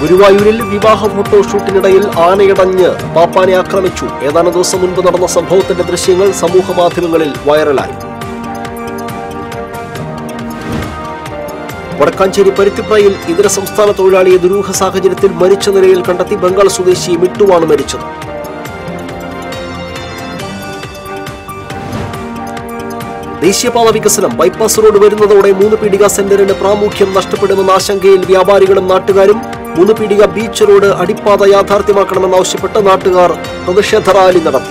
ഗുരുവായൂരിൽ വിവാഹ ഫോട്ടോഷൂട്ടിനിടയിൽ ആനയടഞ്ഞ് പാപ്പാനെ ആക്രമിച്ചു ഏതാനും ദിവസം മുൻപ് നടന്ന സംഭവത്തിന്റെ ദൃശ്യങ്ങൾ സമൂഹ മാധ്യമങ്ങളിൽ വൈറലായി വടക്കാഞ്ചേരി പരുത്തിപ്രയിൽ ഇതര സംസ്ഥാന തൊഴിലാളിയെ ദുരൂഹ സാഹചര്യത്തിൽ മരിച്ച നിലയിൽ കണ്ടെത്തി ബംഗാൾ സ്വദേശി മിട്ടുവാണ് മരിച്ചത് ദേശീയപാത വികസനം ബൈപ്പാസ് റോഡ് വരുന്നതോടെ മൂന്ന് പീടിക സെന്ററിന് പ്രാമുഖ്യം നഷ്ടപ്പെടുമെന്ന ആശങ്കയിൽ വ്യാപാരികളും നാട്ടുകാരും മൂന്ന് പീടിക ബീച്ച് റോഡ് അടിപ്പാത യാഥാർത്ഥ്യമാക്കണമെന്നാവശ്യപ്പെട്ട് നാട്ടുകാർ പ്രതിഷേധ റാലി നടത്തി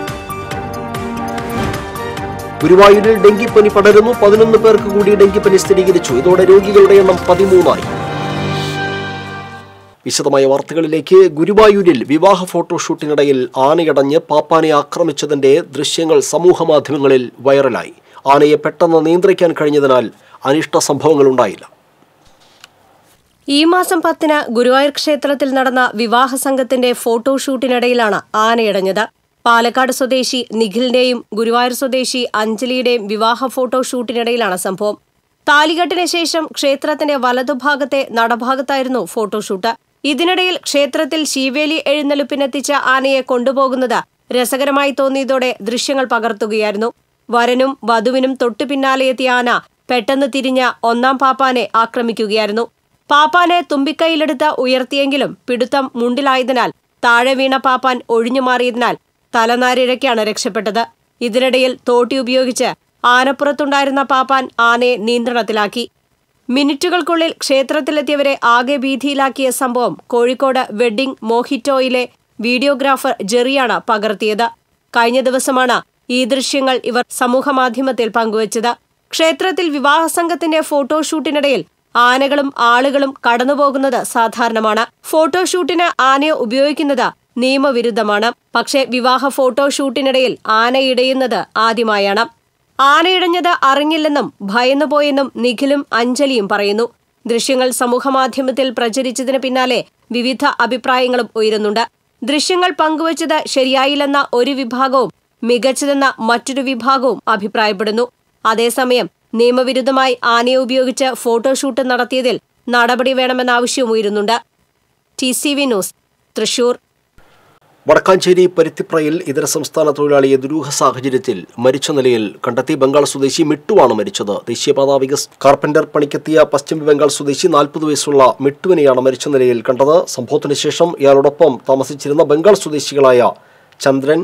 ഗുരുവായൂരിൽ ഡെങ്കിപ്പനി പടരുന്നു പതിനൊന്ന് പേർക്ക് കൂടി ഡെങ്കിപ്പനി സ്ഥിരീകരിച്ചു ഇതോടെ രോഗികളുടെ എണ്ണം പതിമൂന്നായി വിശദമായ വാർത്തകളിലേക്ക് ഗുരുവായൂരിൽ വിവാഹ ഫോട്ടോഷൂട്ടിനിടയിൽ ആനയടഞ്ഞ് പാപ്പാനെ ആക്രമിച്ചതിന്റെ ദൃശ്യങ്ങൾ സമൂഹ മാധ്യമങ്ങളിൽ വൈറലായി ആനയെ പെട്ടെന്ന് നിയന്ത്രിക്കാൻ കഴിഞ്ഞതിനാൽ അനിഷ്ട സംഭവങ്ങളുണ്ടായില്ല ഈ മാസം പത്തിന് ഗുരുവായൂർ ക്ഷേത്രത്തിൽ നടന്ന വിവാഹ സംഘത്തിന്റെ ഫോട്ടോഷൂട്ടിനിടയിലാണ് ആനയടഞ്ഞത് പാലക്കാട് സ്വദേശി നിഖിലിന്റെയും ഗുരുവായൂർ സ്വദേശി അഞ്ജലിയുടെയും വിവാഹ ഫോട്ടോഷൂട്ടിനിടയിലാണ് സംഭവം താലികെട്ടിന് ശേഷം ക്ഷേത്രത്തിന്റെ വലതുഭാഗത്തെ നടഭാഗത്തായിരുന്നു ഫോട്ടോഷൂട്ട് ഇതിനിടയിൽ ക്ഷേത്രത്തിൽ ശീവേലി എഴുന്നള്ളിപ്പിനെത്തിച്ച ആനയെ കൊണ്ടുപോകുന്നത് രസകരമായി തോന്നിയതോടെ ദൃശ്യങ്ങൾ പകർത്തുകയായിരുന്നു വരനും വധുവിനും തൊട്ടു പിന്നാലെ എത്തിയ ആന പെട്ടെന്ന് തിരിഞ്ഞ ഒന്നാം പാപ്പാനെ ആക്രമിക്കുകയായിരുന്നു പാപ്പാനെ തുമ്പിക്കൈയിലെടുത്ത് ഉയർത്തിയെങ്കിലും പിടുത്തം മുണ്ടിലായതിനാൽ താഴെ വീണ പാപ്പാൻ ഒഴിഞ്ഞുമാറിയതിനാൽ തലനാരിഴയ്ക്കാണ് രക്ഷപ്പെട്ടത് ഇതിനിടയിൽ തോട്ടി ഉപയോഗിച്ച് ആനപ്പുറത്തുണ്ടായിരുന്ന പാപ്പാൻ ആനയെ നിയന്ത്രണത്തിലാക്കി മിനിറ്റുകൾക്കുള്ളിൽ ക്ഷേത്രത്തിലെത്തിയവരെ ആകെ ഭീതിയിലാക്കിയ സംഭവം കോഴിക്കോട് വെഡ്ഡിംഗ് മോഹിറ്റോയിലെ വീഡിയോഗ്രാഫർ ജെറിയാണ് പകർത്തിയത് കഴിഞ്ഞ ദിവസമാണ് ഈ ദൃശ്യങ്ങൾ ഇവർ സമൂഹമാധ്യമത്തിൽ പങ്കുവച്ചത് ക്ഷേത്രത്തിൽ വിവാഹ സംഘത്തിന്റെ ഫോട്ടോഷൂട്ടിനിടയിൽ ആനകളും ആളുകളും കടന്നുപോകുന്നത് സാധാരണമാണ് ഫോട്ടോഷൂട്ടിന് ആനയെ ഉപയോഗിക്കുന്നത് നിയമവിരുദ്ധമാണ് പക്ഷേ വിവാഹ ഫോട്ടോഷൂട്ടിനിടയിൽ ആന ഇടയുന്നത് ആദ്യമായാണ് ആനയിടഞ്ഞത് അറിഞ്ഞില്ലെന്നും ഭയന്നുപോയെന്നും നിഖിലും അഞ്ജലിയും പറയുന്നു ദൃശ്യങ്ങൾ സമൂഹമാധ്യമത്തിൽ പ്രചരിച്ചതിന് പിന്നാലെ വിവിധ അഭിപ്രായങ്ങളും ഉയരുന്നുണ്ട് ദൃശ്യങ്ങൾ പങ്കുവച്ചത് ശരിയായില്ലെന്ന ഒരു വിഭാഗവും മികച്ചതെന്ന മറ്റൊരു വിഭാഗവും അഭിപ്രായപ്പെടുന്നു അതേസമയം നിയമവിരുദ്ധമായി ആനയെ ഉപയോഗിച്ച് ഫോട്ടോഷൂട്ട് നടത്തിയതിൽ നടപടി വേണമെന്ന ആവശ്യവും ഉയരുന്നുണ്ട് T C V news Thrissur Vadakkanchery പരുത്തിപ്രയിൽ ഇതര സംസ്ഥാന തൊഴിലാളിയെ ദുരൂഹ സാഹചര്യത്തിൽ മരിച്ച നിലയിൽ കണ്ടെത്തി ബംഗാൾ സ്വദേശി മിട്ടുവാണ് മരിച്ചത് ദേശീയപാത വികസ് കാർപ്പന്റർ പണിക്കെത്തിയ പശ്ചിമ ബംഗാൾ സ്വദേശി നാൽപ്പത് വയസ്സുള്ള മിട്ടുവിനെയാണ് മരിച്ച നിലയിൽ കണ്ടത് സംഭവത്തിന് ശേഷം ഇയാളോടൊപ്പം താമസിച്ചിരുന്ന ബംഗാൾ സ്വദേശികളായ ചന്ദ്രൻ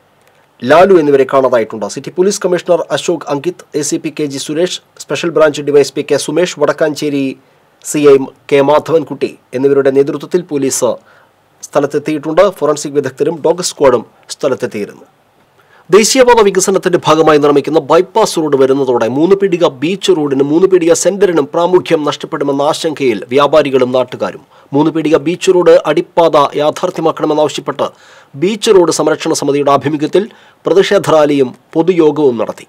ലാലു എന്നിവരെ കാണാതായിട്ടുണ്ട് city police commissioner Ashok Ankit A C P K G Suresh special branch DYSP K Sumesh Vadakkanchery C I K Madhavankutty എന്നിവരുടെ നേതൃത്വത്തിൽ പോലീസ് സ്ഥലത്തെത്തിയിട്ടുണ്ട് ഫോറൻസിക് വിദഗ്ധരും ഡോഗ് സ്ക്വാഡും സ്ഥലത്തെത്തിയിരുന്നു ദേശീയപാത വികസനത്തിന്റെ ഭാഗമായി നിർമ്മിക്കുന്ന ബൈപ്പാസ് റോഡ് വരുന്നതോടെ മൂന്ന് പീടിക ബീച്ച് റോഡിനും മൂന്ന് പീടിക സെന്ററിനും പ്രാമുഖ്യം നഷ്ടപ്പെടുമെന്ന ആശങ്കയിൽ വ്യാപാരികളും നാട്ടുകാരും മൂന്ന് പീടിക ബീച്ച് റോഡ് അടിപ്പാത യാഥാർത്ഥ്യമാക്കണമെന്നാവശ്യപ്പെട്ട് ബീച്ച് റോഡ് സംരക്ഷണ സമിതിയുടെ ആഭിമുഖ്യത്തിൽ പ്രതിഷേധ റാലിയും പൊതുയോഗവും നടത്തി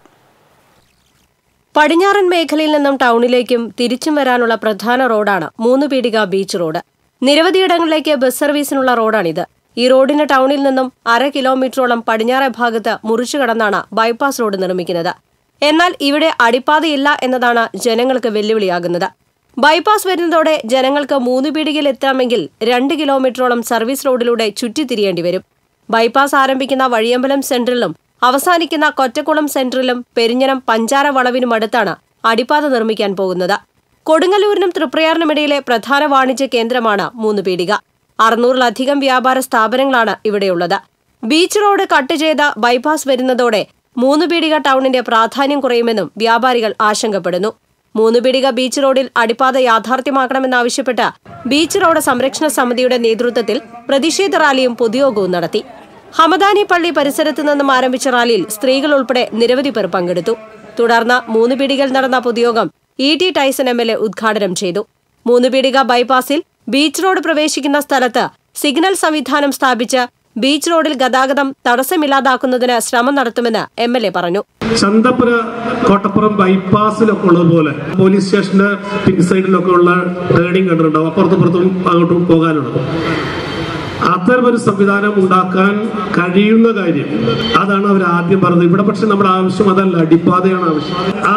പടിഞ്ഞാറൻ മേഖലയിൽ നിന്നും ടൗണിലേക്കും തിരിച്ചും വരാനുള്ള പ്രധാന റോഡാണ് മൂന്ന് പീടിക ബീച്ച് റോഡ് നിരവധിയിടങ്ങളിലേക്ക് ബസ് സർവീസിനുള്ള റോഡാണിത് ഈ റോഡിന് ടൗണിൽ നിന്നും അര കിലോമീറ്ററോളം പടിഞ്ഞാറെ ഭാഗത്ത് മുറിച്ചു കടന്നാണ് ബൈപ്പാസ് റോഡ് നിർമ്മിക്കുന്നത് എന്നാൽ ഇവിടെ അടിപ്പാതയില്ല എന്നതാണ് ജനങ്ങൾക്ക് വെല്ലുവിളിയാകുന്നത് ബൈപ്പാസ് വരുന്നതോടെ ജനങ്ങൾക്ക് മൂന്ന് പീടികയിൽ എത്താമെങ്കിൽ രണ്ട് കിലോമീറ്ററോളം സർവീസ് റോഡിലൂടെ ചുറ്റിത്തിരിയേണ്ടി വരും ബൈപ്പാസ് ആരംഭിക്കുന്ന വഴിയമ്പലം സെന്ററിലും അവസാനിക്കുന്ന കൊറ്റക്കുളം സെന്ററിലും പെരിഞ്ഞനം പഞ്ചാര വളവിനും അടുത്താണ് അടിപ്പാത നിർമ്മിക്കാൻ പോകുന്നത് കൊടുങ്ങല്ലൂരിനും തൃപ്രയാറിനുമിടയിലെ പ്രധാന വാണിജ്യ കേന്ദ്രമാണ് മൂന്ന് പീടിക അറുന്നൂറിലധികം വ്യാപാര സ്ഥാപനങ്ങളാണ് ഇവിടെയുള്ളത് ബീച്ച് റോഡ് കട്ട് ചെയ്ത ബൈപ്പാസ് വരുന്നതോടെ മൂന്ന് പീടിക ടൗണിന്റെ പ്രാധാന്യം കുറയുമെന്നും വ്യാപാരികൾ ആശങ്കപ്പെടുന്നു മൂന്ന് പീടിക ബീച്ച് റോഡിൽ അടിപ്പാത യാഥാർത്ഥ്യമാക്കണമെന്നാവശ്യപ്പെട്ട് ബീച്ച് റോഡ് സംരക്ഷണ സമിതിയുടെ നേതൃത്വത്തിൽ പ്രതിഷേധ റാലിയും പൊതുയോഗവും നടത്തി ഹമദാനി പള്ളി പരിസരത്ത് നിന്നും ആരംഭിച്ച റാലിയിൽ സ്ത്രീകൾ ഉൾപ്പെടെ നിരവധി പേർ പങ്കെടുത്തു തുടർന്ന് മൂന്ന് പീടികയിൽ നടന്ന പൊതുയോഗം E T Tyson M L A ഉദ്ഘാടനം ചെയ്തു മൂന്ന് പീടിക ബൈപ്പാസിൽ ബീച്ച് റോഡ് പ്രവേശിക്കുന്ന സ്ഥലത്ത് സിഗ്നൽ സംവിധാനം സ്ഥാപിച്ച് ബീച്ച് റോഡിൽ ഗതാഗതം തടസ്സമില്ലാതാക്കുന്നതിന് ശ്രമം നടത്തുമെന്ന് എം എൽ എ പറഞ്ഞു ചന്തപ്പുര കോട്ടപ്പുറം ബൈപ്പാസിലൊക്കെ ഉള്ളതുപോലെ പോലീസ് സ്റ്റേഷന്റെ പിൻസൈഡിലൊക്കെ ഉള്ള ടേണിംഗ് കണ്ടിട്ടുണ്ടാവും അപ്പുറത്തും ഇപ്പുറത്തും അങ്ങോട്ടും പോകാനുള്ളത് അത്തരമൊരു സംവിധാനം ഉണ്ടാക്കാൻ കഴിയുന്ന കാര്യം അതാണ് അവർ ആദ്യം പറഞ്ഞത് ഇവിടെ പക്ഷെ നമ്മുടെ ആവശ്യം അതല്ല അടിപ്പാതയാണ് ആവശ്യം ആ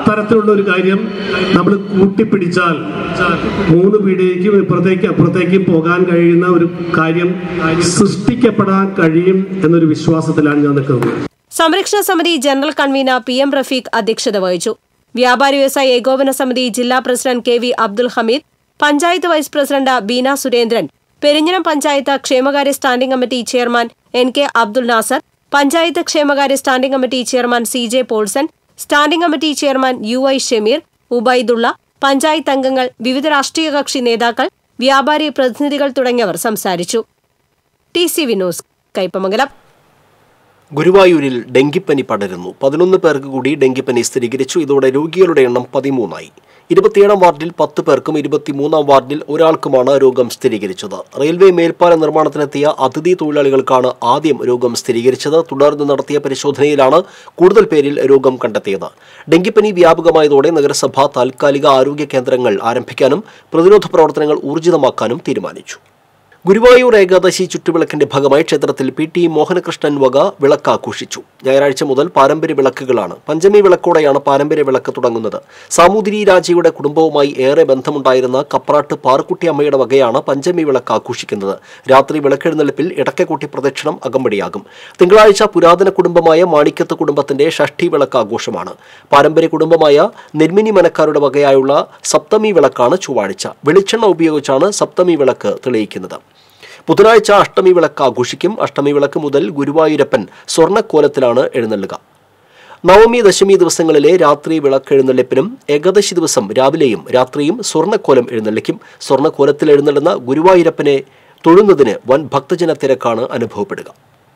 അത്തരത്തിലുള്ള ഒരു കാര്യം നമ്മൾ കൂട്ടിപ്പിടിച്ചാൽ മൂന്ന് പീടികയ്ക്കും ഇപ്പുറത്തേക്കും അപ്പുറത്തേക്കും പോകാൻ കഴിയുന്ന ഒരു കാര്യം സൃഷ്ടിക്കപ്പെടാൻ കഴിയും എന്നൊരു വിശ്വാസത്തിലാണ് ഞാൻ നിൽക്കുന്നത് സംരക്ഷണ സമിതി general convener P M Rafeeq അധ്യക്ഷത വഹിച്ചു വ്യാപാരി വ്യവസായ ഏകോപന സമിതി ജില്ലാ president K V Abdul Hameed panchayat vice president Beena Surendran Perinjanam panchayat ക്ഷേമകാര്യ standing committee chairman N K Abdul Nasar panchayat ക്ഷേമകാര്യ standing committee chairman C J Paulson standing committee chairman U I Shameer Ubaidulla panchayat അംഗങ്ങൾ വിവിധ രാഷ്ട്രീയ കക്ഷി നേതാക്കൾ വ്യാപാരി പ്രതിനിധികൾ തുടങ്ങിയവർ സംസാരിച്ചു ടി സി വിനോസ് കൈപ്പമംഗലം ഗുരുവായൂരിൽ ഡെങ്കിപ്പനി പടരുന്നു പതിനൊന്ന് പേർക്ക് കൂടി ഡെങ്കിപ്പനി സ്ഥിരീകരിച്ചു ഇതോടെ രോഗികളുടെ എണ്ണം പതിമൂന്നായി ഇരുപത്തിയേഴാം വാർഡിൽ പത്ത് പേർക്കും ഇരുപത്തിമൂന്നാം വാർഡിൽ ഒരാൾക്കുമാണ് രോഗം സ്ഥിരീകരിച്ചത് റെയിൽവേ മേൽപ്പാല നിർമ്മാണത്തിനെത്തിയ അതിഥി തൊഴിലാളികൾക്കാണ് ആദ്യം രോഗം സ്ഥിരീകരിച്ചത് തുടർന്ന് നടത്തിയ പരിശോധനയിലാണ് കൂടുതൽ പേരിൽ രോഗം കണ്ടെത്തിയത് ഡെങ്കിപ്പനി വ്യാപകമായതോടെ നഗരസഭ താൽക്കാലിക ആരോഗ്യ കേന്ദ്രങ്ങൾ ആരംഭിക്കാനും പ്രതിരോധ പ്രവർത്തനങ്ങൾ ഊർജിതമാക്കാനും തീരുമാനിച്ചു ഗുരുവായൂർ ഏകാദശി ചുറ്റുവിളക്കിന്റെ ഭാഗമായി ക്ഷേത്രത്തിൽ പി ടി മോഹനകൃഷ്ണൻ വക വിളക്ക് ആഘോഷിച്ചു ഞായറാഴ്ച മുതൽ പാരമ്പര്യ വിളക്കുകളാണ് പഞ്ചമി വിളക്കോടെയാണ് പാരമ്പര്യ വിളക്ക് തുടങ്ങുന്നത് സാമൂതിരി രാജയുടെ കുടുംബവുമായി ഏറെ ബന്ധമുണ്ടായിരുന്ന കപ്രാട്ട് പാറുക്കുട്ടി അമ്മയുടെ വകയാണ് പഞ്ചമി വിളക്ക് ആഘോഷിക്കുന്നത് രാത്രി വിളക്കെഴുന്നള്ളിപ്പിൽ ഇടക്കക്കൂട്ടി പ്രദക്ഷിണം അകമ്പടിയാകും തിങ്കളാഴ്ച പുരാതന കുടുംബമായ മാണിക്കത്ത് കുടുംബത്തിന്റെ ഷഷ്ഠി വിളക്ക് ആഘോഷമാണ് പാരമ്പര്യ കുടുംബമായ നെന്മിനി മനക്കാരുടെ വകയായുള്ള സപ്തമി വിളക്കാണ് ചൊവ്വാഴ്ച വെളിച്ചെണ്ണ ഉപയോഗിച്ചാണ് സപ്തമി വിളക്ക് തെളിയിക്കുന്നത് ബുധനാഴ്ച അഷ്ടമി വിളക്ക് ആഘോഷിക്കും അഷ്ടമി വിളക്ക് മുതൽ ഗുരുവായൂരപ്പൻ സ്വർണ്ണക്കോലത്തിലാണ് എഴുന്നള്ളുക നവമി ദശമി ദിവസങ്ങളിലെ രാത്രി വിളക്കെഴുന്നള്ളിപ്പിനും ഏകാദശി ദിവസം രാവിലെയും രാത്രിയും സ്വർണ്ണക്കോലം എഴുന്നള്ളിക്കും സ്വർണ്ണക്കോലത്തിൽ എഴുന്നള്ളുന്ന ഗുരുവായൂരപ്പനെ തൊഴുന്നതിന് വൻ ഭക്തജന തിരക്കാണ് അനുഭവപ്പെടുക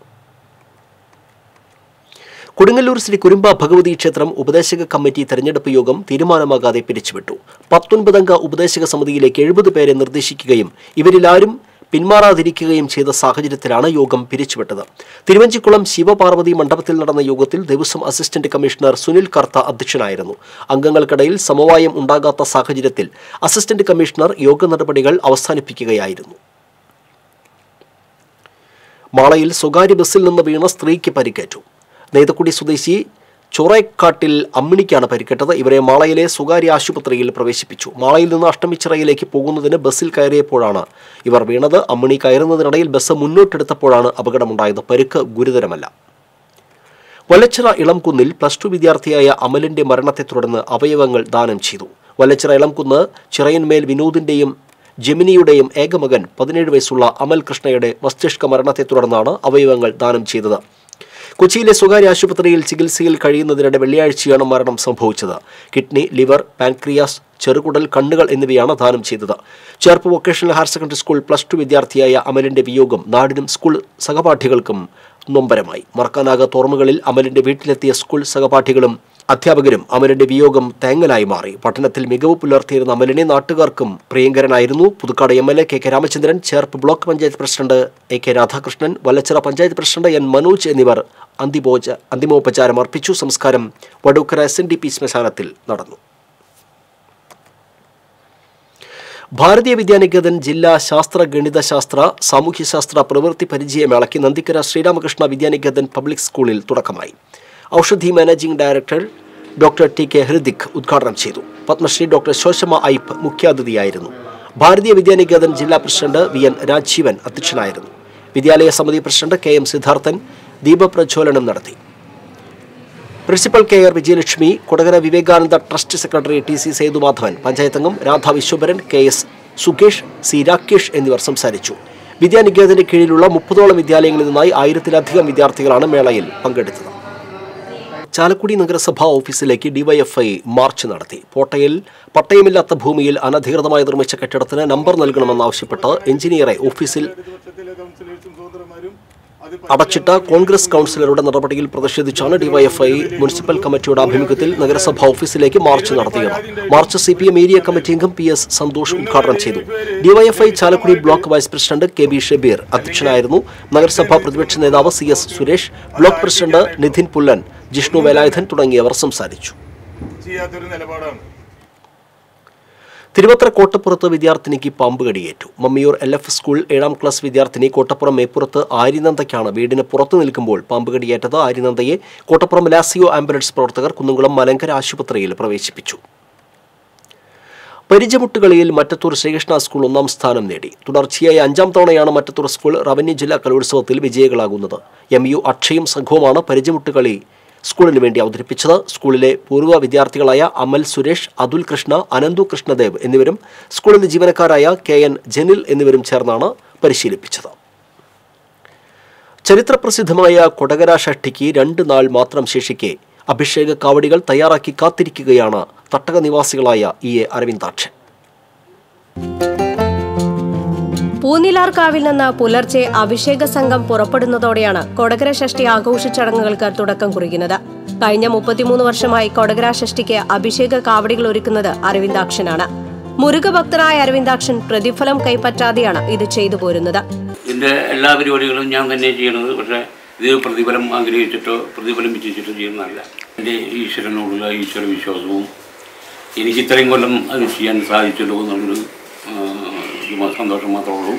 കൊടുങ്ങല്ലൂർ ശ്രീ കുരുമ്പ ഭഗവതി ക്ഷേത്രം ഉപദേശക കമ്മിറ്റി തെരഞ്ഞെടുപ്പ് യോഗം തീരുമാനമാകാതെ പിരിച്ചുവിട്ടു പത്തൊൻപതംഗ ഉപദേശക സമിതിയിലേക്ക് എഴുപത് പേരെ നിർദ്ദേശിക്കുകയും ഇവരിലാരും പിന്മാറാതിരിക്കുകയും ചെയ്ത സാഹചര്യത്തിലാണ് യോഗം പിരിച്ചുവിട്ടത് തിരുവഞ്ചിക്കുളം ശിവപാർവതി മണ്ഡപത്തിൽ നടന്ന യോഗത്തിൽ ദേവസ്വം അസിസ്റ്റന്റ് കമ്മീഷണർ സുനിൽ കർത്ത അധ്യക്ഷനായിരുന്നു അംഗങ്ങൾക്കിടയിൽ സമവായം ഉണ്ടാകാത്ത സാഹചര്യത്തിൽ അസിസ്റ്റന്റ് കമ്മീഷണർ യോഗ നടപടികൾ അവസാനിപ്പിക്കുകയായിരുന്നു മാളയിൽ സ്വകാര്യ ബസ്സിൽ നിന്ന് വീണ സ്ത്രീക്ക് പരിക്കേറ്റു നെയ്തക്കുടി സ്വദേശി ചൊറേക്കാട്ടിൽ അമ്മിണിക്കാണ് പരിക്കേറ്റത് ഇവരെ മാളയിലെ സ്വകാര്യ ആശുപത്രിയിൽ പ്രവേശിപ്പിച്ചു മാളയിൽ നിന്ന് അഷ്ടമിച്ചിറയിലേക്ക് പോകുന്നതിന് ബസ്സിൽ കയറിയപ്പോഴാണ് ഇവർ വീണത് അമ്മിണി കയറുന്നതിനിടയിൽ ബസ് മുന്നോട്ടെടുത്തപ്പോഴാണ് അപകടമുണ്ടായത് പരിക്ക് ഗുരുതരമല്ല വല്ലച്ചിറ ഇളംകുന്നിൽ പ്ലസ് ടു വിദ്യാർത്ഥിയായ അമലിന്റെ മരണത്തെ തുടർന്ന് അവയവങ്ങൾ ദാനം ചെയ്തു വല്ലച്ചിറ ഇളംകുന്ന് ചിറയൻമേൽ വിനോദിന്റെയും ജെമിനിയുടെയും ഏകമകൻ പതിനേഴ് വയസ്സുള്ള അമൽ കൃഷ്ണയുടെ മസ്തിഷ്ക മരണത്തെ തുടർന്നാണ് അവയവങ്ങൾ ദാനം ചെയ്തത് കൊച്ചിയിലെ സ്വകാര്യ ആശുപത്രിയിൽ ചികിത്സയിൽ കഴിയുന്നതിനിടെ വെള്ളിയാഴ്ചയാണ് മരണം സംഭവിച്ചത് കിഡ്നി ലിവർ പാൻക്രിയാസ് ചെറുകുടൽ കണ്ണുകൾ എന്നിവയാണ് ദാനം ചെയ്തത് Cherpu vocational higher secondary school plus two വിദ്യാർത്ഥിയായ അമലിന്റെ വിയോഗം നാടിനും സ്കൂൾ സഹപാഠികൾക്കും നൊമ്പരമായി മറക്കാനാകാത്ത ഓർമ്മകളിൽ അമലിന്റെ വീട്ടിലെത്തിയ സ്കൂൾ സഹപാഠികളും അധ്യാപകരും അമലിന്റെ വിയോഗം തേങ്ങലായി മാറി പഠനത്തിൽ മികവ് പുലർത്തിയിരുന്ന അമലിനെ നാട്ടുകാർക്കും പ്രിയങ്കരനായിരുന്നു Puthukkad M L A K K Ramachandran Cherpu block panchayat president A K Radhakrishnan Vallachira panchayat president N Manoj എന്നിവർ അന്തിമോച അന്തിമോപചാരം അർപ്പിച്ചു സംസ്കാരം Vadookkara S N D P ശ്മശാനത്തിൽ നടന്നു ഭാരതീയ വിദ്യാനികേതൻ ജില്ലാ ശാസ്ത്ര ഗണിതശാസ്ത്ര സാമൂഹ്യശാസ്ത്ര പ്രവൃത്തി പരിചയമേളയ്ക്ക് നന്ദിക്കര ശ്രീരാമകൃഷ്ണ വിദ്യാനികേതൻ പബ്ലിക് സ്കൂളിൽ തുടക്കമായി Oushadhi managing director doctor T K Hridik ഉദ്ഘാടനം ചെയ്തു പത്മശ്രീ ഡോക്ടർ ശോശമ ഐപ്പ് മുഖ്യാതിഥിയായിരുന്നു ഭാരതീയ വിദ്യാനികേതൻ ജില്ലാ പ്രസിഡന്റ് വി എൻ രാജീവൻ അധ്യക്ഷനായിരുന്നു വിദ്യാലയ സമിതി പ്രസിഡന്റ് കെ എം സിദ്ധാർത്ഥൻ ദീപപ്രജ്വലനം നടത്തി principal K R Vijayalakshmi Kodakara Vivekananda trust secretary T C Sethumadhavan panchayat അംഗം Radha Vishwambharan K S Sukesh C Rakesh എന്നിവർ സംസാരിച്ചു വിദ്യാനികേതന്റെ കീഴിലുള്ള മുപ്പതോളം വിദ്യാലയങ്ങളിൽ നിന്നായി ആയിരത്തിലധികം വിദ്യാർത്ഥികളാണ് മേളയിൽ പങ്കെടുത്തത് ചാലക്കുടി നഗരസഭാ ഓഫീസിലേക്ക് ഡിവൈഎഫ്ഐ മാർച്ച് നടത്തി പോട്ടയിൽ പട്ടയമില്ലാത്ത ഭൂമിയിൽ അനധികൃതമായി നിർമ്മിച്ച കെട്ടിടത്തിന് നമ്പർ നൽകണമെന്നാവശ്യപ്പെട്ട് എഞ്ചിനീയറെ ഓഫീസിൽ അടച്ചിട്ട കോൺഗ്രസ് കൗൺസിലറുടെ നടപടിയിൽ പ്രതിഷേധിച്ചാണ് ഡിവൈഎഫ്ഐ മുനിസിപ്പൽ കമ്മിറ്റിയുടെ ആഭിമുഖ്യത്തിൽ നഗരസഭാ ഓഫീസിലേക്ക് മാർച്ച് നടത്തിയത് march C P M area committee അംഗം പി എസ് സന്തോഷ് ഉദ്ഘാടനം ചെയ്തു DYFI Chalakudy block vice president K B Shabeer അധ്യക്ഷനായിരുന്നു നഗരസഭാ പ്രതിപക്ഷ നേതാവ് C S Suresh block president Nidhin Pullan Jishnu Velayudhan തുടങ്ങിയവർ സംസാരിച്ചു ചെയ്യാത്തൊരു നിലപാടാണ് തിരുവത്ര കോട്ടപ്പുറത്ത് വിദ്യാർത്ഥിനിക്ക് പാമ്പ് കടിയേറ്റു മമ്മിയൂർ എൽ എഫ് സ്കൂൾ ഏഴാം ക്ലാസ് വിദ്യാർത്ഥിനി കോട്ടപ്പുറം മേപ്പുറത്ത് ആര്യനന്ദയ്ക്കാണ് വീടിന് പുറത്തു നിൽക്കുമ്പോൾ പാമ്പ് കടിയേറ്റത് ആര്യനന്ദയെ കോട്ടപ്പുറം ലാസിയോ ആംബുലൻസ് പ്രവർത്തകർ കുന്നംകുളം മലങ്കര ആശുപത്രിയിൽ പ്രവേശിപ്പിച്ചു പരിചമുട്ടുകളിയിൽ മറ്റത്തൂർ ശ്രീകൃഷ്ണ സ്കൂൾ ഒന്നാം സ്ഥാനം നേടി തുടർച്ചയായി അഞ്ചാം തവണയാണ് മറ്റത്തൂർ സ്കൂൾ റവന്യൂ ജില്ലാ കലോത്സവത്തിൽ വിജയികളാകുന്നത് എം യു അക്ഷയും സംഘവുമാണ് പരിചമുട്ടുകളി സ്കൂളിന് വേണ്ടി അവതരിപ്പിച്ചത് സ്കൂളിലെ പൂർവ്വ വിദ്യാർത്ഥികളായ അമൽ സുരേഷ് അതുൽ കൃഷ്ണ അനന്തു കൃഷ്ണദേവ് എന്നിവരും സ്കൂളിലെ ജീവനക്കാരായ കെ എൻ ജനിൽ എന്നിവരും ചേർന്നാണ് പരിശീലിപ്പിച്ചത് ചരിത്രപ്രസിദ്ധമായ കൊടകര ഷഷ്ഠിക്ക് രണ്ട് നാൾ മാത്രം ശേഷിക്കെ അഭിഷേക കാവടികൾ തയ്യാറാക്കി കാത്തിരിക്കുകയാണ് തട്ടക നിവാസികളായ ഇ എ അരവിന്ദാക്ഷൻ പൂനിലാർക്കാവിൽ നിന്ന് പുലർച്ചെ അഭിഷേക സംഘം പുറപ്പെടുന്നതോടെയാണ് കൊടകര ഷഷ്ടി ആഘോഷ ചടങ്ങുകൾക്ക് തുടക്കം കുറിക്കുന്നത് കഴിഞ്ഞ മുപ്പത്തിമൂന്ന് വർഷമായി കൊടകര ഷഷ്ടിക്ക് അഭിഷേക കാവടികൾ ഒരുക്കുന്നത് അരവിന്ദാക്ഷനാണ് മുരുകഭക്തനായ അരവിന്ദാക്ഷൻ പ്രതിഫലം കൈപ്പറ്റാതെയാണ് ഇത് ചെയ്തു പോരുന്നത് ഇതിൻ്റെ എല്ലാ പരിപാടികളും ഞാൻ തന്നെ ചെയ്യണത് പക്ഷേ ഇത് പ്രതിഫലം ആഗ്രഹിച്ചിട്ടോ പ്രതിഫലം വിച്ഛിച്ചിട്ടോ ചെയ്യുന്നതല്ല എൻ്റെ ഈശ്വരനോടുള്ള ഈശ്വര വിശ്വാസവും എനിക്ക് ഇത്രയും കൊല്ലം അത് ചെയ്യാൻ സാധിച്ചല്ലോ എന്നുള്ളൊരു ആ, ഇത് മാ- സന്തോഷം മാത്രമേ ഉള്ളൂ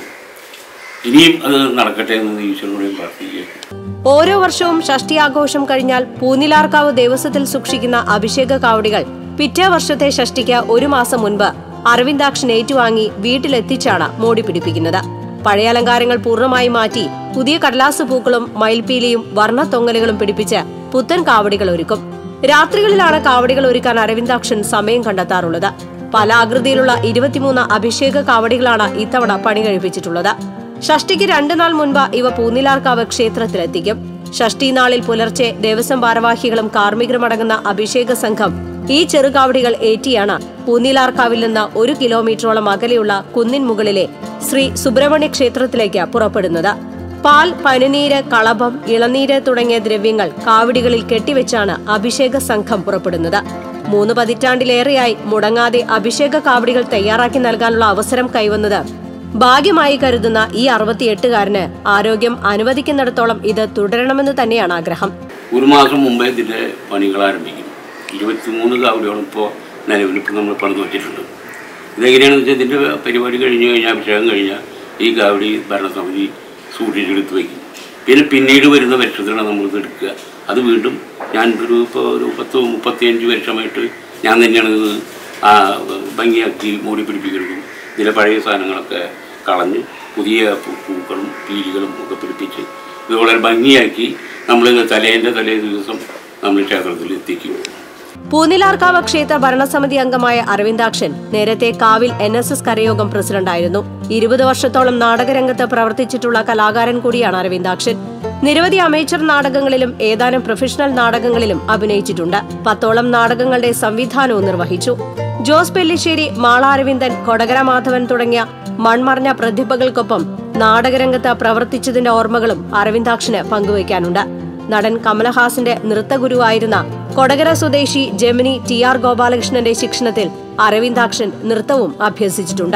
ഇനിയും അത് നടക്കട്ടെ എന്ന് ഈശ്വരനോടും പ്രാർത്ഥിക്കുക ഓരോ വർഷവും ഷഷ്ടി ആഘോഷം കഴിഞ്ഞാൽ പൂനിലാർക്കാവ് ദേവസ്വത്തിൽ സൂക്ഷിക്കുന്ന അഭിഷേക കാവടികൾ പിറ്റേ വർഷത്തെ ഷഷ്ടിക്ക് ഒരു മാസം മുൻപ് അരവിന്ദാക്ഷൻ ഏറ്റുവാങ്ങി വീട്ടിലെത്തിച്ചാണ് മോടി പിടിപ്പിക്കുന്നത് പഴയ അലങ്കാരങ്ങൾ പൂർണ്ണമായി മാറ്റി പുതിയ കടലാസ് പൂക്കളും മയിൽപീലിയും വർണ്ണത്തൊങ്ങലുകളും പിടിപ്പിച്ച് പുത്തൻ കാവടികൾ ഒരുക്കും രാത്രികളിലാണ് കാവടികൾ ഒരുക്കാൻ അരവിന്ദാക്ഷൻ സമയം കണ്ടെത്താറുള്ളത് പല ആകൃതിയിലുള്ള ഇരുപത്തിമൂന്ന് അഭിഷേക കാവടികളാണ് ഇത്തവണ പണി കഴിപ്പിച്ചിട്ടുള്ളത് ഷഷ്ടിക്ക് രണ്ടു നാൾ മുൻപ് ഇവ പൂനിലാർക്കാവ് ക്ഷേത്രത്തിലെത്തിക്കും ഷഷ്ടി നാളിൽ പുലർച്ചെ ദേവസ്വം ഭാരവാഹികളും കാർമ്മികരും അടങ്ങുന്ന അഭിഷേക സംഘം ഈ ചെറുകാവടികൾ ഏറ്റിയാണ് പൂനിലാർക്കാവിൽ നിന്ന് ഒരു കിലോമീറ്ററോളം അകലെയുള്ള കുന്നിൻ മുകളിലെ ശ്രീ സുബ്രഹ്മണ്യ ക്ഷേത്രത്തിലേക്ക് പുറപ്പെടുന്നത് പാൽ പനിനീര് കളഭം ഇളനീര് തുടങ്ങിയ ദ്രവ്യങ്ങൾ കാവടികളിൽ കെട്ടിവെച്ചാണ് അഭിഷേക സംഘം പുറപ്പെടുന്നത് മൂന്ന് പതിറ്റാണ്ടിലേറെയായി മുടങ്ങാതെ അഭിഷേക കാവടികൾ തയ്യാറാക്കി നൽകാനുള്ള അവസരം കൈവന്നത് ഭാഗ്യമായി കരുതുന്ന ഈ അറുപത്തിയെട്ടുകാരന് ആരോഗ്യം അനുവദിക്കുന്നിടത്തോളം ഇത് തുടരണമെന്ന് തന്നെയാണ് ആഗ്രഹം ഒരു മാസം മുമ്പേ ഇതിൻ്റെ പണികൾ ആരംഭിക്കും ഇരുപത്തിമൂന്ന് കാവടിയോളം ഇപ്പോൾ നിലവിൽ ഇപ്പോൾ നമ്മൾ പണിത് വെച്ചിട്ടുണ്ട് ഇതെങ്ങനെയാണെന്ന് വെച്ചാൽ ഇതിൻ്റെ പരിപാടി കഴിഞ്ഞ് കഴിഞ്ഞാൽ അഭിഷേകം കഴിഞ്ഞാൽ ഈ കാവടി ഭരണസമിതി സൂക്ഷിച്ചെടുത്ത് വയ്ക്കും പിന്നെ പിന്നീട് വരുന്ന വർഷത്തിലാണ് നമ്മളിത് എടുക്കുക അത് വീണ്ടും ഞാൻ ഒരു ഇപ്പോൾ ഒരു പത്ത് മുപ്പത്തിയഞ്ച് വർഷമായിട്ട് ഞാൻ തന്നെയാണ് ഇത് ആ ഭംഗിയാക്കി മൂടി പിടിപ്പിക്കുന്നതും ഇതിലെ പഴയ സാധനങ്ങളൊക്കെ കളഞ്ഞ് പുതിയ പൂ- പൂക്കളും പീലികളും ഒക്കെ പിടിപ്പിച്ച് ഇത് വളരെ ഭംഗിയാക്കി നമ്മൾ തലേൻ്റെ തലേ ദിവസം നമ്മൾ ക്ഷേത്രത്തിൽ എത്തിക്കും പൂനിലാർക്കാവ് ക്ഷേത്ര ഭരണസമിതി അംഗമായ അരവിന്ദാക്ഷൻ നേരത്തെ കാവിൽ എൻ എസ് എസ് കരയോഗം പ്രസിഡന്റായിരുന്നു ഇരുപത് വർഷത്തോളം നാടകരംഗത്ത് പ്രവർത്തിച്ചിട്ടുള്ള കലാകാരൻ കൂടിയാണ് അരവിന്ദാക്ഷൻ നിരവധി അമേച്ചർ നാടകങ്ങളിലും ഏതാനും പ്രൊഫഷണൽ നാടകങ്ങളിലും അഭിനയിച്ചിട്ടുണ്ട് പത്തോളം നാടകങ്ങളുടെ സംവിധാനവും നിർവഹിച്ചു ജോസ് പെല്ലിശ്ശേരി മാള അരവിന്ദൻ കൊടകര മാധവൻ തുടങ്ങിയ മൺമറഞ്ഞ പ്രതിഭകൾക്കൊപ്പം നാടകരംഗത്ത് പ്രവർത്തിച്ചതിന്റെ ഓർമ്മകളും അരവിന്ദാക്ഷന് പങ്കുവയ്ക്കാനുണ്ട് നടൻ കമലഹാസന്റെ നൃത്തഗുരുവായിരുന്ന കൊടകര സ്വദേശി ജെമിനി ടി ആർ ഗോപാലകൃഷ്ണന്റെ ശിക്ഷണത്തിൽ അരവിന്ദാക്ഷൻ നൃത്തവും അഭ്യസിച്ചിട്ടുണ്ട്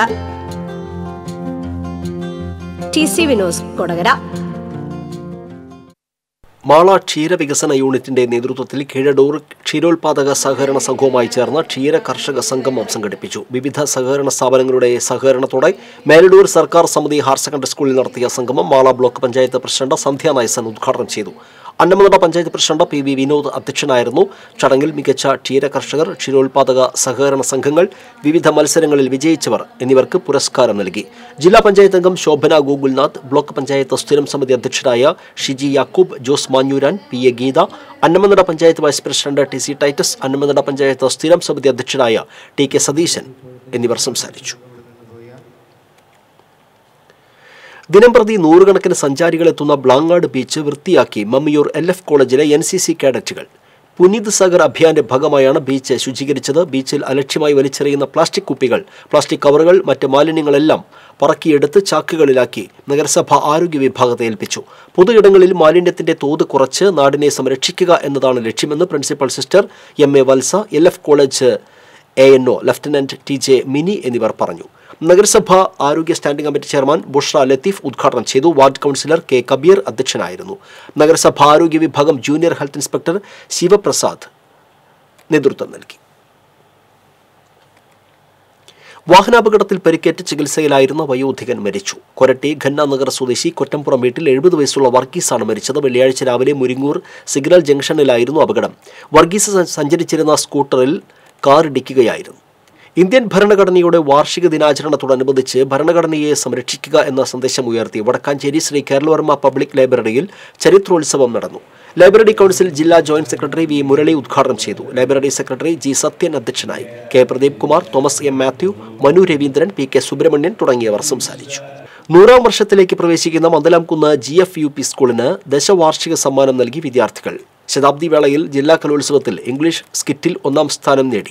ടി സി വിനോസ് കൊടകര മാള ക്ഷീരവികസന യൂണിറ്റിന്റെ നേതൃത്വത്തിൽ കീഴടൂർ ക്ഷീരോത്പാദക സഹകരണ സംഘവുമായി ചേർന്ന് ക്ഷീര കർഷക സംഗമം സംഘടിപ്പിച്ചു വിവിധ സഹകരണ സ്ഥാപനങ്ങളുടെ സഹകരണത്തോടെ മേലടൂർ സർക്കാർ സമിതി ഹയർ സെക്കൻഡറി സ്കൂളിൽ നടത്തിയ സംഗമം മാള ബ്ലോക്ക് പഞ്ചായത്ത് പ്രസിഡന്റ് സന്ധ്യ നായസൻ ഉദ്ഘാടനം ചെയ്തു Annamanada panchayat president P V Vinod അധ്യക്ഷനായിരുന്നു ചടങ്ങിൽ മികച്ച ക്ഷീര കർഷകർ ക്ഷീരോത്പാദക സഹകരണ സംഘങ്ങൾ വിവിധ മത്സരങ്ങളിൽ വിജയിച്ചവർ എന്നിവർക്ക് പുരസ്കാരം നൽകി ജില്ലാ പഞ്ചായത്ത് അംഗം ശോഭന ഗോകുൽനാഥ് ബ്ലോക്ക് പഞ്ചായത്ത് സ്ഥിരം സമിതി അധ്യക്ഷരായ Shiji Yakub Jose Manjooran P A Geetha Annamanada panchayat vice president T C Titus Annamanada panchayat സ്ഥിരം സമിതി അധ്യക്ഷനായ ടി കെ സതീശൻ എന്നിവർ സംസാരിച്ചു ദിനംപ്രതി നൂറുകണക്കിന് സഞ്ചാരികളെത്തുന്ന ബ്ലാങ്ങാട് ബീച്ച് വൃത്തിയാക്കി മമ്മിയൂർ എൽ എഫ് കോളേജിലെ എൻ സി സി കേഡറ്റുകൾ പുനീത് സാഗർ അഭിയാന്റെ ഭാഗമായാണ് ബീച്ച് ശുചീകരിച്ചത് ബീച്ചിൽ അലക്ഷ്യമായി വലിച്ചെറിയുന്ന പ്ലാസ്റ്റിക് കുപ്പികൾ പ്ലാസ്റ്റിക് കവറുകൾ മറ്റ് മാലിന്യങ്ങളെല്ലാം പറക്കിയെടുത്ത് ചാക്കുകളിലാക്കി നഗരസഭ ആരോഗ്യ വിഭാഗത്തെ ഏൽപ്പിച്ചു പൊതുയിടങ്ങളിൽ മാലിന്യത്തിന്റെ തോത് കുറച്ച് നാടിനെ സംരക്ഷിക്കുക എന്നതാണ് ലക്ഷ്യമെന്ന് principal sister M A Valsa L F college A N O lieutenant T J Mini എന്നിവർ പറഞ്ഞു നഗരസഭ ആരോഗ്യ standing committee chairman Bushra Latheef ഉദ്ഘാടനം ചെയ്തു വാർഡ് കൗൺസിലർ കെ കബീർ അധ്യക്ഷനായിരുന്നു നഗരസഭ ആരോഗ്യ വിഭാഗം ജൂനിയർ ഹെൽത്ത് ഇൻസ്പെക്ടർ ശിവപ്രസാദ് നേതൃത്വം നൽകി വാഹനാപകടത്തിൽ പരിക്കേറ്റ് ചികിത്സയിലായിരുന്ന വയോധികൻ മരിച്ചു കൊരട്ടി ഖന്ന നഗർ സ്വദേശി കൊറ്റംപുറം വീട്ടിൽ എഴുപത് വയസ്സുള്ള വർഗീസാണ് മരിച്ചത് വെള്ളിയാഴ്ച രാവിലെ മുരിങ്ങൂർ സിഗ്നൽ ജംഗ്ഷനിലായിരുന്നു അപകടം വർഗീസ് സ- സഞ്ചരിച്ചിരുന്ന സ്കൂട്ടറിൽ കാർ ഇടിക്കുകയായിരുന്നു ഇന്ത്യൻ ഭരണഘടനയുടെ വാർഷിക ദിനാചരണത്തോടനുബന്ധിച്ച് ഭരണഘടനയെ സംരക്ഷിക്കുക എന്ന സന്ദേശം ഉയർത്തി വടക്കാഞ്ചേരി ശ്രീ കേരളവർമ്മ പബ്ലിക് ലൈബ്രറിയിൽ ചരിത്രോത്സവം നടന്നു ലൈബ്രറി കൗൺസിൽ ജില്ലാ ജോയിന്റ് സെക്രട്ടറി വി മുരളി ഉദ്ഘാടനം ചെയ്തു ലൈബ്രറി സെക്രട്ടറി ജി സത്യൻ അധ്യക്ഷനായി K Pradeep Kumar Thomas M Mathew Manu Raveendran P K Subrahmanyan തുടങ്ങിയവർ സംസാരിച്ചു നൂറാം വർഷത്തിലേക്ക് പ്രവേശിക്കുന്ന Mandalamkunnu G F U P സ്കൂളിന് ദശവാർഷിക സമ്മാനം നൽകി വിദ്യാർത്ഥികൾ ശതാബ്ദി വേളയിൽ ജില്ലാ കലോത്സവത്തിൽ ഇംഗ്ലീഷ് സ്കിറ്റിൽ ഒന്നാം സ്ഥാനം നേടി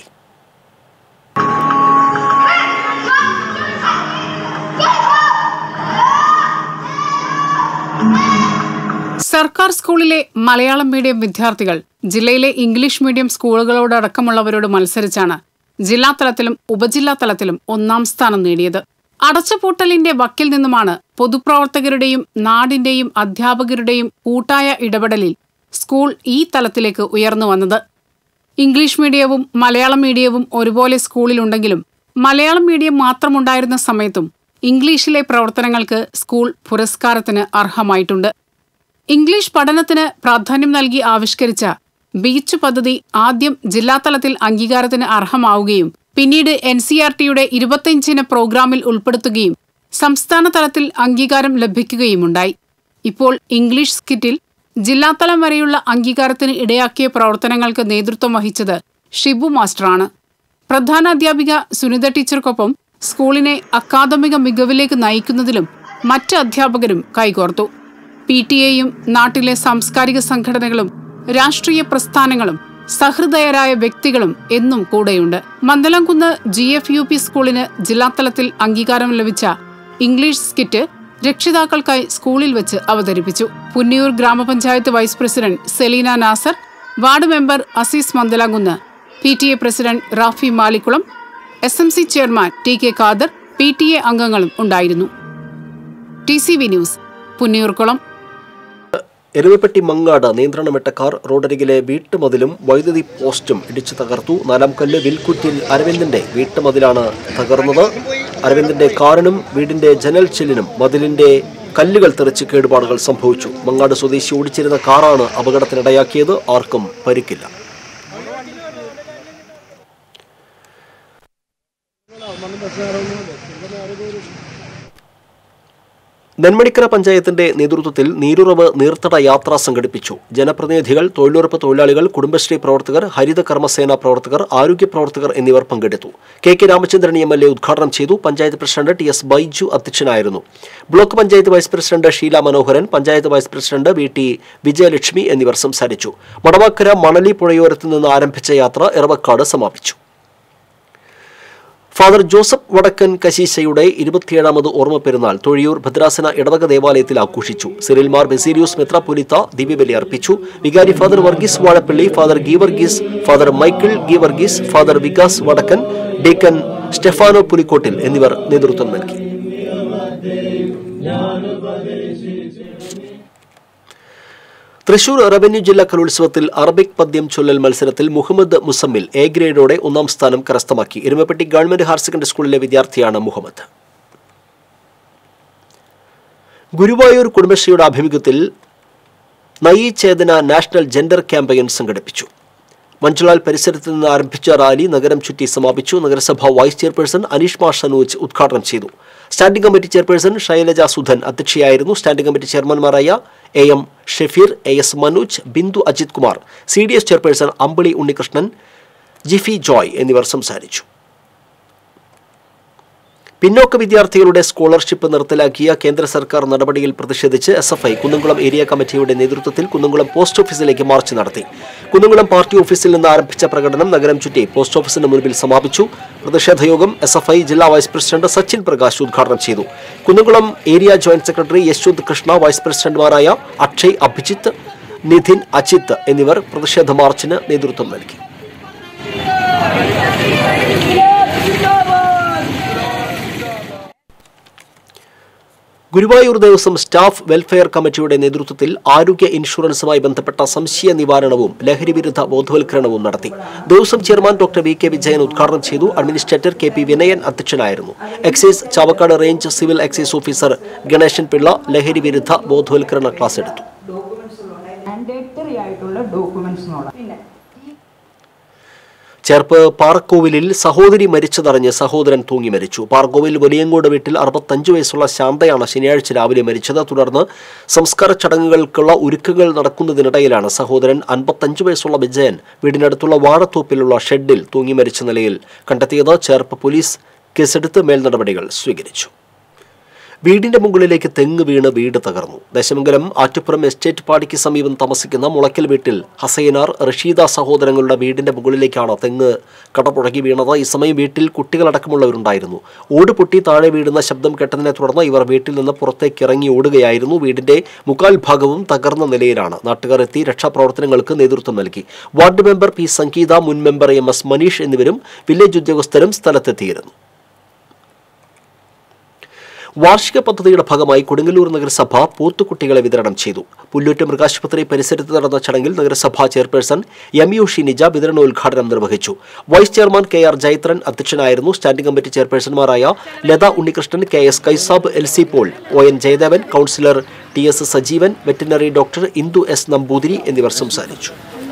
സർക്കാർ സ്കൂളിലെ മലയാളം മീഡിയം വിദ്യാർത്ഥികൾ ജില്ലയിലെ ഇംഗ്ലീഷ് മീഡിയം സ്കൂളുകളോടക്കമുള്ളവരോട് മത്സരിച്ചാണ് ജില്ലാതലത്തിലും ഉപജില്ലാ തലത്തിലും ഒന്നാം സ്ഥാനം നേടിയത് അടച്ചുപൂട്ടലിന്റെ വക്കിൽ നിന്നുമാണ് പൊതുപ്രവർത്തകരുടെയും നാടിന്റെയും അധ്യാപകരുടെയും കൂട്ടായ ഇടപെടലിൽ സ്കൂൾ ഈ തലത്തിലേക്ക് ഉയർന്നു വന്നത് ഇംഗ്ലീഷ് മീഡിയവും മലയാളം മീഡിയവും ഒരുപോലെ സ്കൂളിലുണ്ടെങ്കിലും മലയാളം മീഡിയം മാത്രമുണ്ടായിരുന്ന സമയത്തും ഇംഗ്ലീഷിലെ പ്രവർത്തനങ്ങൾക്ക് സ്കൂൾ പുരസ്കാരത്തിന് അർഹമായിട്ടുണ്ട് ഇംഗ്ലീഷ് പഠനത്തിന് പ്രാധാന്യം നൽകി ആവിഷ്കരിച്ച ബീച്ച് പദ്ധതി ആദ്യം ജില്ലാതലത്തിൽ അംഗീകാരത്തിന് അർഹമാവുകയും പിന്നീട് എൻ സി ആർ ടിയുടെ ഇരുപത്തിയഞ്ചിന പ്രോഗ്രാമിൽ ഉൾപ്പെടുത്തുകയും സംസ്ഥാന തലത്തിൽ അംഗീകാരം ലഭിക്കുകയുമുണ്ടായി ഇപ്പോൾ ഇംഗ്ലീഷ് സ്കിറ്റിൽ ജില്ലാതലം വരെയുള്ള അംഗീകാരത്തിന് ഇടയാക്കിയ പ്രവർത്തനങ്ങൾക്ക് നേതൃത്വം വഹിച്ചത് ഷിബു മാസ്റ്ററാണ് പ്രധാന അധ്യാപിക സുനിത ടീച്ചർക്കൊപ്പം സ്കൂളിനെ അക്കാദമിക മികവിലേക്ക് നയിക്കുന്നതിലും മറ്റ് അധ്യാപകരും കൈകോർത്തു പി ടി എയും നാട്ടിലെ സാംസ്കാരിക സംഘടനകളും രാഷ്ട്രീയ പ്രസ്ഥാനങ്ങളും സഹൃദയരായ വ്യക്തികളും എന്നും കൂടെയുണ്ട് Mandalamkunnu G F U P സ്കൂളിന് ജില്ലാതലത്തിൽ അംഗീകാരം ലഭിച്ച ഇംഗ്ലീഷ് സ്കിറ്റ് രക്ഷിതാക്കൾക്കായി സ്കൂളിൽ വെച്ച് അവതരിപ്പിച്ചു Punniyur grama panchayat vice president Seleena Nasar ward member Azeez Mandalamkunnu P T A president Rafi Malikkulam S M C chairman T K Khader P T A അംഗങ്ങളും ഉണ്ടായിരുന്നു T C V news Punniyurkulam Erumapetty Mangad നിയന്ത്രണമിട്ട കാർ റോഡരികിലെ വീട്ടുമതിലും വൈദ്യുതി പോസ്റ്റും ഇടിച്ചു തകർത്തു നാലാം കല്ല് വിൽക്കുറ്റിൽ അരവിന്ദിന്റെ വീട്ടുമതിലാണ് തകർന്നത് അരവിന്ദിന്റെ കാറിനും വീടിന്റെ ജനൽ ചില്ലിനും മതിലിന്റെ കല്ലുകൾ തെറിച്ച് കേടുപാടുകൾ സംഭവിച്ചു മങ്ങാട് സ്വദേശി ഓടിച്ചിരുന്ന കാറാണ് അപകടത്തിനിടയാക്കിയത് ആർക്കും പരിക്കില്ല നെന്മണിക്കര പഞ്ചായത്തിന്റെ നേതൃത്വത്തിൽ നീരുറവ് നീർത്തട യാത്ര സംഘടിപ്പിച്ചു ജനപ്രതിനിധികൾ തൊഴിലുറപ്പ് തൊഴിലാളികൾ കുടുംബശ്രീ പ്രവർത്തകർ ഹരിത കർമ്മസേന പ്രവർത്തകർ ആരോഗ്യ പ്രവർത്തകർ എന്നിവർ പങ്കെടുത്തു K K Ramachandran M L A ഉദ്ഘാടനം ചെയ്തു panchayat president T S Baiju അധ്യക്ഷനായിരുന്നു block panchayat vice president Sheela Manoharan panchayat vice president V T Vijayalakshmi എന്നിവർ സംസാരിച്ചു മടവാക്കര മണലി പുഴയോരത്ത് നിന്ന് ആരംഭിച്ച യാത്ര എറവക്കാട് സമാപിച്ചു ഫാദർ ജോസഫ് വടക്കൻ കശീശയുടെ ഇരുപത്തിയേഴാമത് ഓർമ്മ പെരുന്നാൾ തൊഴിയൂർ ഭദ്രാസന ഇടവക ദേവാലയത്തിൽ ആഘോഷിച്ചു സിറിൽമാർ ബെസീരിയൂസ് മെത്രാപൊലിത്ത ദിവ്യബലി അർപ്പിച്ചു വികാരി father Varghese Vazhappally father Geevarghese father Michael Geevarghese father Vikas Vadakkan deacon Stefano Pulikkottil എന്നിവർ നേതൃത്വം നൽകി തൃശൂർ റവന്യൂ ജില്ലാ കലോത്സവത്തിൽ അറബിക് പദ്യം ചൊല്ലൽ മത്സരത്തിൽ മുഹമ്മദ് മുസമ്മിൽ എ ഗ്രേഡോടെ ഒന്നാം സ്ഥാനം കരസ്ഥമാക്കി എരുമപ്പെട്ടി ഗവൺമെന്റ് ഹയർ സെക്കൻഡറി സ്കൂളിലെ വിദ്യാർത്ഥിയാണ് മുഹമ്മദ് ഗുരുവായൂർ കുടുംബശ്രീയുടെ ആഭിമുഖ്യത്തിൽ Nayi Chetana national gender campaign സംഘടിപ്പിച്ചു മഞ്ജുലാൽ പരിസരത്ത് നിന്ന് ആരംഭിച്ച റാലി നഗരം ചുറ്റി സമാപിച്ചു നഗരസഭ വൈസ് ചെയർപേഴ്സൺ അനീഷ്മ ഷനൂജ് ഉദ്ഘാടനം ചെയ്തു standing committee chairperson Shailaja Sudhan അധ്യക്ഷയായിരുന്നു സ്റ്റാൻഡിംഗ് കമ്മിറ്റി ചെയർമാൻമാരായ A M Shefeer A S Manoj Bindu Ajith Kumar C D S chairperson Ambili Unnikrishnan Jifi Joy എന്നിവർ സംസാരിച്ചു പിന്നോക്ക വിദ്യാർത്ഥികളുടെ സ്കോളർഷിപ്പ് നിർത്തലാക്കിയ കേന്ദ്ര സർക്കാർ നടപടിയിൽ പ്രതിഷേധിച്ച് S F I Kunnamkulam area കമ്മിറ്റിയുടെ നേതൃത്വത്തിൽ കുന്നംകുളം പോസ്റ്റ് ഓഫീസിലേക്ക് മാർച്ച് നടത്തി കുന്നംകുളം പാർട്ടി ഓഫീസിൽ നിന്ന് ആരംഭിച്ച പ്രകടനം നഗരം ചുറ്റി പോസ്റ്റ് ഓഫീസിന് മുൻപിൽ സമാപിച്ചു പ്രതിഷേധ യോഗം എസ് എഫ് ഐ ജില്ലാ വൈസ് പ്രസിഡന്റ് സച്ചിൻ പ്രകാശ് ഉദ്ഘാടനം ചെയ്തു Kunnamkulam area joint secretary Yashwanth Krishna vice പ്രസിഡന്റുമാരായ അക്ഷയ് അഭിജിത്ത് നിധിൻ അജിത്ത് എന്നിവർ പ്രതിഷേധ മാർച്ചിന് നേതൃത്വം നൽകി ഗുരുവായൂർ ദേവസ്വം സ്റ്റാഫ് വെൽഫെയർ കമ്മിറ്റിയുടെ നേതൃത്വത്തിൽ ആരോഗ്യ ഇൻഷുറൻസുമായി ബന്ധപ്പെട്ട സംശയ നിവാരണവും ലഹരിവിരുദ്ധ ബോധവൽക്കരണവും നടത്തി Devaswom chairman doctor V K Vijayan ഉദ്ഘാടനം ചെയ്തു അഡ്മിനിസ്ട്രേറ്റർ കെ പി വിനയൻ അധ്യക്ഷനായിരുന്നു excise Chavakkad range civil excise officer Ganeshan Pillai ലഹരിവിരുദ്ധ ബോധവൽക്കരണ ക്ലാസ് എടുത്തു മാൻഡേറ്ററി ആയിട്ടുള്ള ഡോക്യുമെന്റ്സ് എന്നുള്ള പിന്നെ ചേർപ്പ് പാറക്കോവിലിൽ സഹോദരി മരിച്ചതറിഞ്ഞ് സഹോദരൻ തൂങ്ങി മരിച്ചു പാറക്കോവിൽ വലിയങ്കോട് വീട്ടിൽ അറുപത്തഞ്ച് വയസ്സുള്ള ശാന്തയാണ് ശനിയാഴ്ച രാവിലെ മരിച്ചത് തുടർന്ന് സംസ്കാര ചടങ്ങുകൾക്കുള്ള ഒരുക്കങ്ങൾ നടക്കുന്നതിനിടയിലാണ് സഹോദരൻ അൻപത്തഞ്ച് വയസ്സുള്ള വിജയൻ വീടിനടുത്തുള്ള വാഴത്തോപ്പിലുള്ള ഷെഡിൽ തൂങ്ങി മരിച്ച നിലയിൽ കണ്ടെത്തിയത് ചേർപ്പ് പോലീസ് കേസെടുത്ത് മേൽനടപടികൾ സ്വീകരിച്ചു വീടിന്റെ മുകളിലേക്ക് തെങ്ങ് വീണ് വീട് തകർന്നു ദശമംഗലം ആറ്റുപുറം എസ്റ്റേറ്റ് പാടിക്ക് സമീപം താമസിക്കുന്ന മുളയ്ക്കൽ വീട്ടിൽ ഹസൈനാർ റഷീദ സഹോദരങ്ങളുടെ വീടിന്റെ മുകളിലേക്കാണ് തെങ്ങ് കടപുഴകി വീണത് ഈ സമയം വീട്ടിൽ കുട്ടികളടക്കമുള്ളവരുണ്ടായിരുന്നു ഓട് പൊട്ടി താഴെ വീഴുന്ന ശബ്ദം കേട്ടതിനെ തുടർന്ന് ഇവർ വീട്ടിൽ നിന്ന് പുറത്തേക്ക് ഇറങ്ങി ഓടുകയായിരുന്നു വീടിന്റെ മുക്കാൽ ഭാഗവും തകർന്ന നിലയിലാണ് നാട്ടുകാർ എത്തി രക്ഷാപ്രവർത്തനങ്ങൾക്ക് നേതൃത്വം നൽകി വാർഡ് മെമ്പർ പി സംഗീത മുൻ മെമ്പർ എം എസ് മനീഷ് എന്നിവരും വില്ലേജ് ഉദ്യോഗസ്ഥരും സ്ഥലത്തെത്തിയിരുന്നു വാർഷിക പദ്ധതിയുടെ ഭാഗമായി കൊടുങ്ങല്ലൂർ നഗരസഭ പോത്തുകുട്ടികളെ വിതരണം ചെയ്തു പുല്ലൂറ്റ് മൃഗാശുപത്രി പരിസരത്ത് നടന്ന ചടങ്ങിൽ നഗരസഭാ ചെയർപേഴ്സൺ എം യു ഷിനിജ വിതരണോദ്ഘാടനം നിർവഹിച്ചു vice chairman K R Jaithran അധ്യക്ഷനായിരുന്നു സ്റ്റാൻഡിംഗ് കമ്മിറ്റി ചെയർപേഴ്സൺമാരായ Latha Unnikrishnan K S Kaisab L C Paul O N Jayadevan councillor T S Sajeevan veterinary doctor Indu S Namboothiri എന്നിവർ സംസാരിച്ചു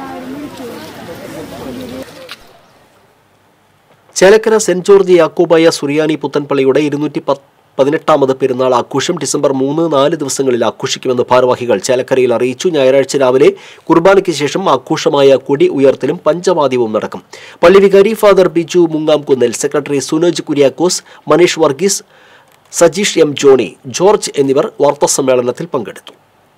ചേലക്കര സെന്റ് ജോർജ് യാക്കോബായ സുറിയാനി പുത്തൻപള്ളിയുടെ ഇരുന്നൂറ്റി പതിനെട്ടാമത് പെരുന്നാൾ ആഘോഷം ഡിസംബർ മൂന്ന് നാല് ദിവസങ്ങളിൽ ആഘോഷിക്കുമെന്ന് ഭാരവാഹികൾ ചേലക്കരയിൽ അറിയിച്ചു ഞായറാഴ്ച രാവിലെ കുർബാനയ്ക്ക് ശേഷം ആഘോഷമായ കൊടി ഉയർത്തലും പഞ്ചവാദ്യവും നടക്കും പള്ളി വികാരി father Biju Mungamkunnal secretary Sunoj Kuriakose Maneesh Varghese Sajeesh M Johny George എന്നിവർ വാർത്താസമ്മേളനത്തിൽ പങ്കെടുത്തു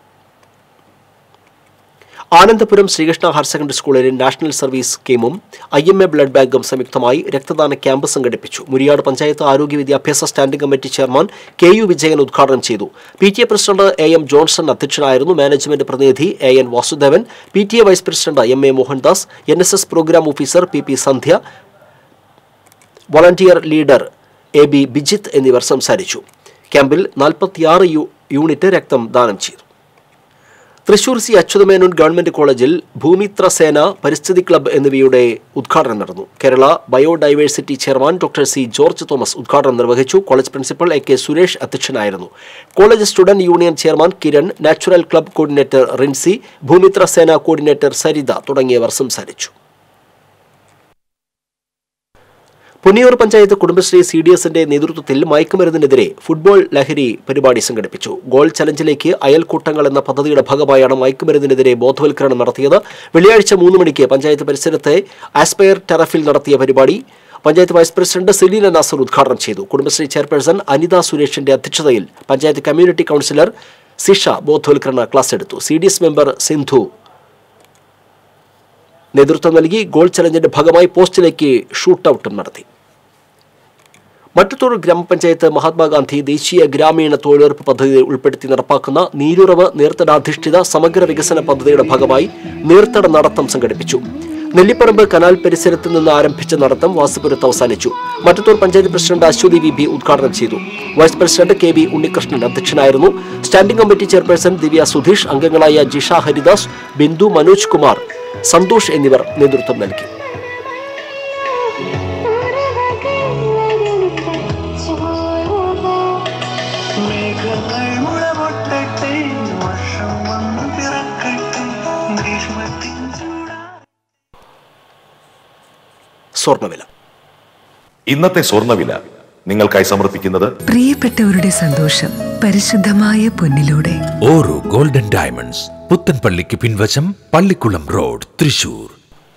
ആനന്ദപുരം ശ്രീകൃഷ്ണ ഹയർ സെക്കൻഡറി സ്കൂളിലെ നാഷണൽ സർവീസ് സ്കീമും ഐ എം എ ബ്ലഡ് ബാങ്കും സംയുക്തമായി രക്തദാന ക്യാമ്പ് സംഘടിപ്പിച്ചു മുരിയാട് പഞ്ചായത്ത് ആരോഗ്യ വിദ്യാഭ്യാസ standing committee chairman K U Vijayan ഉദ്ഘാടനം ചെയ്തു P T A president A M Johnson അധ്യക്ഷനായിരുന്നു മാനേജ്മെന്റ് പ്രതിനിധി A N Vasudevan P T A vice president M A Mohandas N S S programme officer P P Sandhya volunteer leader A B Bijith എന്നിവർ സംസാരിച്ചു ക്യാമ്പിൽ നാൽപ്പത്തിയാറ് U unit രക്തം ദാനം ചെയ്തു തൃശൂർ സി അച്യുതമേനോൻ ഗവൺമെന്റ് കോളേജിൽ ഭൂമിത്ര സേന പരിസ്ഥിതി ക്ലബ്ബ് എന്നിവയുടെ ഉദ്ഘാടനം നടന്നു Kerala biodiversity chairman doctor C George Thomas ഉദ്ഘാടനം നിർവഹിച്ചു college principal A K Suresh അധ്യക്ഷനായിരുന്നു college student union chairman Kiran natural club coordinator Rincy Bhoomithra Sena coordinator Saritha തുടങ്ങിയവർ സംസാരിച്ചു പുന്നിയൂർ പഞ്ചായത്ത് കുടുംബശ്രീ സി ഡി എസിന്റെ നേതൃത്വത്തിൽ മയക്കുമരുന്നിനെതിരെ ഫുട്ബോൾ ലഹരി പരിപാടി സംഘടിപ്പിച്ചു ഗോൾ ചലഞ്ചിലേക്ക് അയൽക്കൂട്ടങ്ങൾ എന്ന പദ്ധതിയുടെ ഭാഗമായാണ് മയക്കുമരുന്നിനെതിരെ ബോധവൽക്കരണം നടത്തിയത് വെള്ളിയാഴ്ച മൂന്ന് മണിക്ക് പഞ്ചായത്ത് പരിസരത്തെ ആസ്പയർ ടെറഫിൽ നടത്തിയ പരിപാടി പഞ്ചായത്ത് വൈസ് പ്രസിഡന്റ് സെലീന നാസർ ഉദ്ഘാടനം ചെയ്തു കുടുംബശ്രീ ചെയർപേഴ്സൺ അനിത സുരേഷിന്റെ അധ്യക്ഷതയിൽ പഞ്ചായത്ത് കമ്മ്യൂണിറ്റി കൗൺസിലർ സിഷ ബോധവൽക്കരണ ക്ലാസ് എടുത്തു C D S member Sindhu നേതൃത്വം നൽകി ഗോൾ ചലഞ്ചിന്റെ ഭാഗമായി പോസ്റ്റിലേക്ക് ഷൂട്ടൌട്ടും നടത്തി മട്ടത്തൂർ ഗ്രാമപഞ്ചായത്ത് മഹാത്മാഗാന്ധി ദേശീയ ഗ്രാമീണ തൊഴിലുറപ്പ് പദ്ധതി ഉൾപ്പെടുത്തി നടപ്പാക്കുന്ന നീരുറവ് നീർത്തടാധിഷ്ഠിത സമഗ്ര വികസന പദ്ധതിയുടെ ഭാഗമായി നീർത്തട നടത്തം സംഘടിപ്പിച്ചു നെല്ലിപ്പറമ്പ് കനാൽ പരിസരത്ത് നിന്ന് ആരംഭിച്ച നടത്തം വാസുപുരത്ത് അവസാനിച്ചു Mattathur panchayat president Aswathi V B ഉദ്ഘാടനം ചെയ്തു vice president K V Unnikrishnan അധ്യക്ഷനായിരുന്നു standing committee chairperson Divya Sudheesh അംഗങ്ങളായ ജിഷ ഹരിദാസ് ബിന്ദു മനോജ് കുമാർ സന്തോഷ് എന്നിവർ നേതൃത്വം നൽകി മേഘങ്ങൾ മുളപൊട്ടട്ടെ വർഷം വന്നു പിറക്കട്ടെ ഗ്രീഷ്മത്തിൻ ചൂടാ സ്വർണ്ണവില ഇന്നത്തെ സ്വർണ്ണവില നിങ്ങൾക്കായി സമർപ്പിക്കുന്നത് പ്രിയപ്പെട്ടവരുടെ സന്തോഷം പരിശുദ്ധമായ പൊന്നിലൂടെ ഓരോ ഗോൾഡൻ ഡയമണ്ട്സ് പുത്തൻപള്ളിക്ക് പിൻവശം പള്ളിക്കുളം റോഡ് തൃശൂർ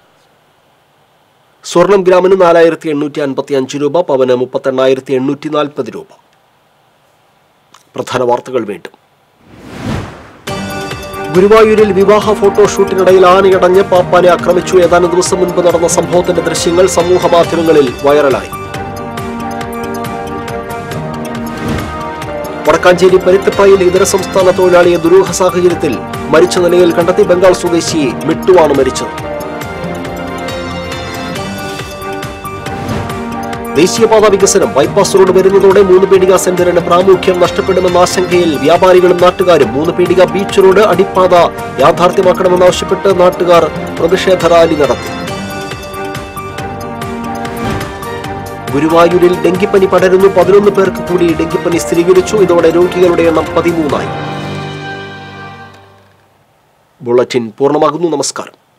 സ്വർണം ഗ്രാമിന് നാലായിരത്തി എണ്ണൂറ്റി അൻപത്തി അഞ്ച് രൂപ പവന് മുപ്പത്തെണ്ണായിരത്തി എണ്ണൂറ്റി നാൽപ്പത് രൂപ പ്രധാന വാർത്തകൾ വീണ്ടും ഗുരുവായൂരിൽ വിവാഹ ഫോട്ടോഷൂട്ടിനിടയിൽ ആനയടഞ്ഞ് പാപ്പാനെ ആക്രമിച്ചു ഏതാനും ദിവസം മുൻപ് നടന്ന സംഭവത്തിന്റെ ദൃശ്യങ്ങൾ സമൂഹ മാധ്യമങ്ങളിൽ വൈറലായി വടക്കാഞ്ചേരി പരുത്തിപ്പായിൽ ഇതര സംസ്ഥാന തൊഴിലാളിയെ ദുരൂഹ സാഹചര്യത്തിൽ മരിച്ച നിലയിൽ കണ്ടെത്തി ബംഗാൾ സ്വദേശി മിട്ടുവാണ് മരിച്ചത് ദേശീയപാത വികസനം ബൈപ്പാസ് റോഡ് വരുന്നതോടെ മൂന്ന് പീടിക സെന്ററിന് പ്രാമുഖ്യം നഷ്ടപ്പെടുമെന്ന ആശങ്കയിൽ വ്യാപാരികളും നാട്ടുകാരും മൂന്ന് പീടിക ബീച്ച് റോഡ് അടിപ്പാത യാഥാർത്ഥ്യമാക്കണമെന്നാവശ്യപ്പെട്ട് നാട്ടുകാർ പ്രതിഷേധ റാലി നടത്തി ഗുരുവായൂരിൽ ഡെങ്കിപ്പനി പടരുന്നു പതിനൊന്ന് പേർക്ക് കൂടി ഡെങ്കിപ്പനി സ്ഥിരീകരിച്ചു ഇതോടെ രോഗികളുടെ എണ്ണം പതിമൂന്നായി ബുള്ളറ്റിൻ പൂർണ്ണമാകുന്നു നമസ്കാരം